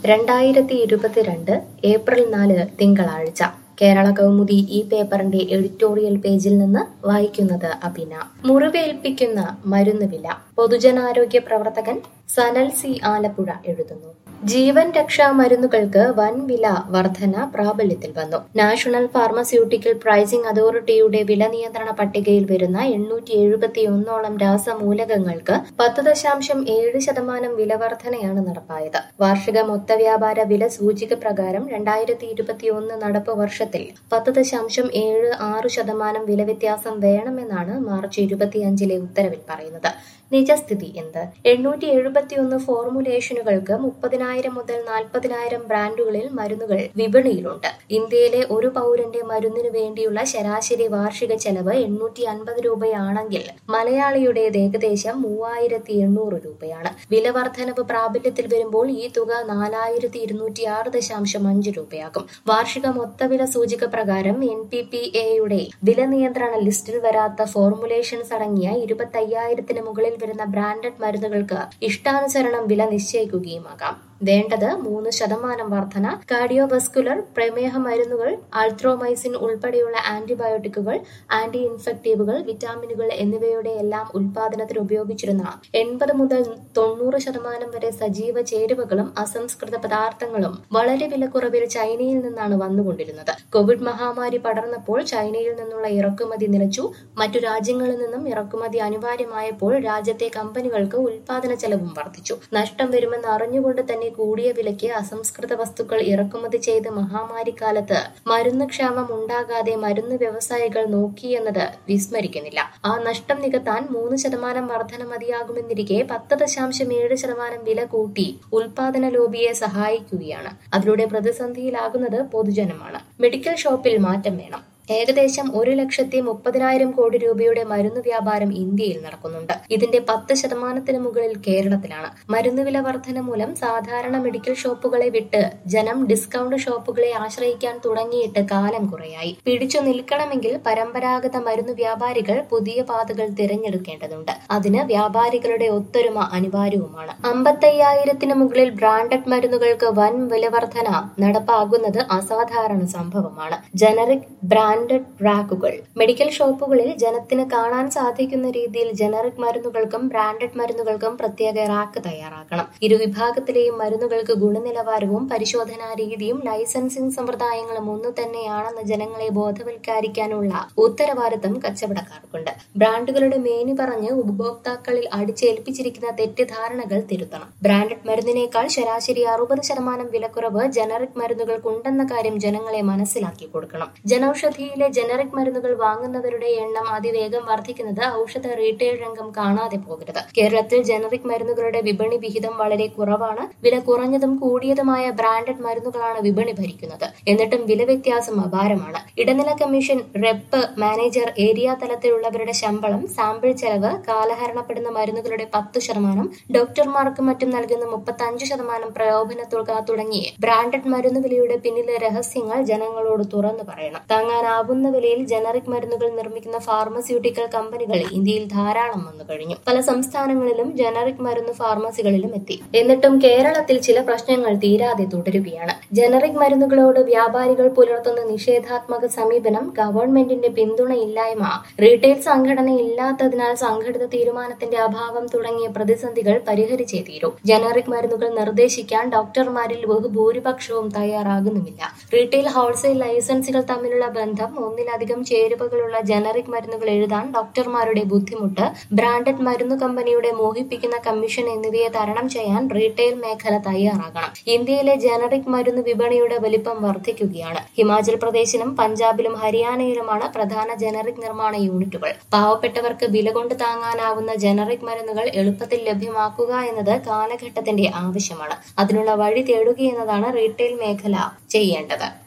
രണ്ടായിരത്തി ഇരുപത്തിരണ്ട് ഏപ്രിൽ നാല് തിങ്കളാഴ്ച കേരള കൗമുദി ഈ പേപ്പറിന്റെ എഡിറ്റോറിയൽ പേജിൽ നിന്ന് വായിക്കുന്നത് അഭിന മുറിവേൽപ്പിക്കുന്ന മരുന്ന് വില പൊതുജനാരോഗ്യ പ്രവർത്തകൻ സനൽ സി ആലപ്പുഴ എഴുതുന്നു ജീവൻ രക്ഷാ മരുന്നുകൾക്ക് വൻ വില വർധന പ്രാബല്യത്തിൽ വന്നു നാഷണൽ ഫാർമസ്യൂട്ടിക്കൽ പ്രൈസിംഗ് അതോറിറ്റിയുടെ വില നിയന്ത്രണ പട്ടികയിൽ വരുന്ന എണ്ണൂറ്റി എഴുപത്തി ഒന്നോളം രാസമൂലകങ്ങൾക്ക് പത്ത് ദശാംശം ഏഴ് ശതമാനം വില വർധനയാണ് നടപ്പായത് വാർഷിക മൊത്ത വ്യാപാര വില സൂചിക പ്രകാരം രണ്ടായിരത്തി ഇരുപത്തി ഒന്ന് നടപ്പ് വർഷത്തിൽ പത്ത് ദശാംശം ഏഴ് ആറ് ശതമാനം വില വ്യത്യാസം വേണമെന്നാണ് മാർച്ച് ഇരുപത്തിയഞ്ചിലെ ഉത്തരവിൽ പറയുന്നത് നിജസ്ഥിതി എന്ത് എണ്ണൂറ്റി എഴുപത്തിയൊന്ന് ഫോർമുലേഷനുകൾക്ക് മുപ്പതിനായിരം മുതൽ നാൽപ്പതിനായിരം ബ്രാൻഡുകളിൽ മരുന്നുകൾ വിപണിയിലുണ്ട് ഇന്ത്യയിലെ ഒരു പൗരന്റെ മരുന്നിനു വേണ്ടിയുള്ള ശരാശരി വാർഷിക ചെലവ് എണ്ണൂറ്റി അൻപത് രൂപയാണെങ്കിൽ മലയാളിയുടേത് ഏകദേശം മൂവായിരത്തി എണ്ണൂറ് രൂപയാണ് വില വർധനവ് പ്രാബല്യത്തിൽ വരുമ്പോൾ ഈ തുക നാലായിരത്തി ഇരുന്നൂറ്റി ആറ് ദശാംശം അഞ്ച് രൂപയാകും വാർഷിക മൊത്തവില സൂചിക പ്രകാരം എൻ പി പി എയുടെ വില നിയന്ത്രണ ലിസ്റ്റിൽ വരാത്ത ഫോർമുലേഷൻസ് അടങ്ങിയ ഇരുപത്തയ്യായിരത്തിന് മുകളിൽ വരുന്ന ബ്രാൻഡഡ് മരുന്നുകൾക്ക് ഇഷ്ടാനുസരണം വില നിശ്ചയിക്കുകയുമാകാം വേണ്ടത് മൂന്ന് ശതമാനം വർധന കാർഡിയോവസ്കുലർ പ്രമേഹ മരുന്നുകൾ അൾട്രോമൈസിൻ ഉൾപ്പെടെയുള്ള ആന്റിബയോട്ടിക്കുകൾ ആന്റി ഇൻഫെക്റ്റീവുകൾ വിറ്റാമിനുകൾ എന്നിവയുടെ എല്ലാം ഉൽപാദനത്തിന് ഉപയോഗിച്ചിരുന്ന എൺപത് മുതൽ തൊണ്ണൂറ് ശതമാനം വരെ സജീവ ചേരുവകളും അസംസ്കൃത പദാർത്ഥങ്ങളും വളരെ വിലക്കുറവിൽ ചൈനയിൽ നിന്നാണ് വന്നുകൊണ്ടിരുന്നത് കോവിഡ് മഹാമാരി പടർന്നപ്പോൾ ചൈനയിൽ നിന്നുള്ള ഇറക്കുമതി നിലച്ചു മറ്റു രാജ്യങ്ങളിൽ നിന്നും ഇറക്കുമതി അനിവാര്യമായപ്പോൾ രാജ്യത്തെ കമ്പനികൾക്ക് ഉൽപാദന ചെലവും വർദ്ധിച്ചു നഷ്ടം വരുമെന്ന് അറിഞ്ഞുകൊണ്ട് തന്നെ കൂടിയ വിലയ്ക്ക് അസംസ്കൃത വസ്തുക്കൾ ഇറക്കുമതി ചെയ്ത് മഹാമാരി കാലത്ത് മരുന്ന് ക്ഷാമം ഉണ്ടാകാതെ മരുന്ന് വ്യവസായികൾ നോക്കിയെന്നത് വിസ്മരിക്കുന്നില്ല ആ നഷ്ടം നികത്താൻ മൂന്ന് ശതമാനം വർധന മതിയാകുമെന്നിരിക്കെ പത്ത് ദശാംശം ഏഴ് ശതമാനം വില കൂട്ടി ഉൽപാദന ലോബിയെ സഹായിക്കുകയാണ് അതിലൂടെ പ്രതിസന്ധിയിലാകുന്നത് പൊതുജനമാണ് മെഡിക്കൽ ഷോപ്പിൽ മാറ്റം വേണം ഏകദേശം ഒരു ലക്ഷത്തി മുപ്പതിനായിരം കോടി രൂപയുടെ മരുന്ന് വ്യാപാരം ഇന്ത്യയിൽ നടക്കുന്നുണ്ട് ഇതിന്റെ പത്ത് ശതമാനത്തിന് മുകളിൽ കേരളത്തിലാണ് മരുന്ന് വില വർധന മൂലം സാധാരണ മെഡിക്കൽ ഷോപ്പുകളെ വിട്ട് ജനം ഡിസ്കൗണ്ട് ഷോപ്പുകളെ ആശ്രയിക്കാൻ തുടങ്ങിയിട്ട് കാലം കുറയായി പിടിച്ചു നിൽക്കണമെങ്കിൽ പരമ്പരാഗത മരുന്ന് വ്യാപാരികൾ പുതിയ പാതകൾ തിരഞ്ഞെടുക്കേണ്ടതുണ്ട് അതിന് വ്യാപാരികളുടെ ഒത്തൊരുമ അനിവാര്യവുമാണ് അമ്പത്തയ്യായിരത്തിന് മുകളിൽ ബ്രാൻഡഡ് മരുന്നുകൾക്ക് വൻ വില വർധന നടപ്പാകുന്നത് അസാധാരണ സംഭവമാണ് ജനറിക് ബ്രാൻഡഡ് റാക്കുകൾ മെഡിക്കൽ ഷോപ്പുകളിൽ ജനത്തിന് കാണാൻ സാധിക്കുന്ന രീതിയിൽ ജനറിക് മരുന്നുകൾക്കും ബ്രാൻഡഡ് മരുന്നുകൾക്കും പ്രത്യേക റാക്ക് തയ്യാറാക്കണം ഇരുവിഭാഗത്തിലെയും മരുന്നുകൾക്ക് ഗുണനിലവാരവും പരിശോധനാ രീതിയും ലൈസൻസിംഗ് സമ്പ്രദായങ്ങളും ഒന്നു തന്നെയാണെന്ന് ജനങ്ങളെ ബോധവൽക്കരിക്കാനുള്ള ഉത്തരവാദിത്തം കച്ചവടക്കാർക്കുണ്ട് ബ്രാൻഡുകളുടെ മേനി പറഞ്ഞ് ഉപഭോക്താക്കളിൽ അടിച്ചേൽപ്പിച്ചിരിക്കുന്ന തെറ്റിദ്ധാരണകൾ തിരുത്തണം ബ്രാൻഡഡ് മരുന്നിനേക്കാൾ ശരാശരി അറുപത് ശതമാനം വിലക്കുറവ് ജനറിക് മരുന്നുകൾക്കുണ്ടെന്ന കാര്യം ജനങ്ങളെ മനസ്സിലാക്കി കൊടുക്കണം ജനൌഷധിയിലെ ജനറിക് മരുന്നുകൾ വാങ്ങുന്നവരുടെ എണ്ണം അതിവേഗം വർദ്ധിക്കുന്നത് ഔഷധ റീറ്റെയിൽ രംഗം കാണാതെ പോകരുത് കേരളത്തിൽ ജനറിക് മരുന്നുകളുടെ വിപണി വിഹിതം വളരെ കുറവാണ് വില കുറഞ്ഞതും കൂടിയതുമായ ബ്രാൻഡഡ് മരുന്നുകളാണ് വിപണി ഭരിക്കുന്നത് എന്നിട്ടും വില വ്യത്യാസം അപാരമാണ് ഇടനില കമ്മീഷൻ റെപ്പ് മാനേജർ ഏരിയ തലത്തിലുള്ളവരുടെ ശമ്പളം സാമ്പിൾ ചെലവ് കാലഹരണപ്പെടുന്ന മരുന്നുകളുടെ പത്ത് ശതമാനം ഡോക്ടർമാർക്കും മറ്റും നൽകുന്ന മുപ്പത്തി അഞ്ച് ശതമാനം പ്രലോഭന തുക തുടങ്ങി ബ്രാൻഡഡ് മരുന്ന് വിലയുടെ പിന്നിലെ രഹസ്യങ്ങൾ ജനങ്ങളോട് തുറന്നു പറയണം താങ്ങാനാവുന്ന വിലയിൽ ജനറിക് മരുന്നുകൾ നിർമ്മിക്കുന്ന ഫാർമസ്യൂട്ടിക്കൽ കമ്പനികൾ ഇന്ത്യയിൽ ധാരാളം വന്നു കഴിഞ്ഞു പല സംസ്ഥാനങ്ങളിലും ജനറിക് മരുന്ന് ഫാർമസികളിലും എത്തി എന്നിട്ടും കേരളത്തിൽ ചില പ്രശ്നങ്ങൾ തീരാതെ തുടരുകയാണ് ജനറിക് മരുന്നുകളോട് വ്യാപാരികൾ പുലർത്തുന്ന നിഷേധാത്മക സമീപനം ഗവൺമെന്റിന്റെ പിന്തുണയില്ലായ്മ റീറ്റെയിൽ സംഘടന ഇല്ലാത്തതിനാൽ സംഘടിത തീരുമാനത്തിന്റെ അഭാവം തുടങ്ങിയ പ്രതിസന്ധികൾ പരിഹരിച്ചേ തീരൂ ജനറിക് മരുന്നുകൾ നിർദ്ദേശിക്കാൻ ഡോക്ടർമാരിൽ ബഹുഭൂരിപക്ഷവും തയ്യാറാകുന്നുമില്ല റീറ്റെയിൽ ഹോൾസെയിൽ ലൈസൻസുകൾ തമ്മിലുള്ള ബന്ധം ഒന്നിലധികം ചേരുവകളുള്ള ജനറിക് മരുന്നുകൾ എഴുതാൻ ഡോക്ടർമാരുടെ ബുദ്ധിമുട്ട് ബ്രാൻഡഡ് മരുന്നു കമ്പനിയുടെ മോഹിപ്പിക്കുന്ന കമ്മീഷൻ എന്നിവയെ തരണം ചെയ്യാൻ റീറ്റെയിൽ മേഖല തയ്യാറാകണം ഇന്ത്യയിലെ ജനറിക് മരുന്ന് വിപണിയുടെ വലിപ്പം വർദ്ധിക്കുകയാണ് ഹിമാചൽ പ്രദേശിലും പഞ്ചാബിലും ഹരിയാനയിലുമാണ് പ്രധാന ജനറിക് നിർമ്മാണ യൂണിറ്റുകൾ പാവപ്പെട്ടവർക്ക് വില കൊണ്ട് താങ്ങാനാവുന്ന ജനറിക് മരുന്നുകൾ എളുപ്പത്തിൽ ലഭ്യമാക്കുക എന്നത് കാലഘട്ടത്തിന്റെ ആവശ്യമാണ് അതിനുള്ള വഴി തേടുകയെന്നതാണ് റീറ്റെയിൽ മേഖല ചെയ്യേണ്ടത്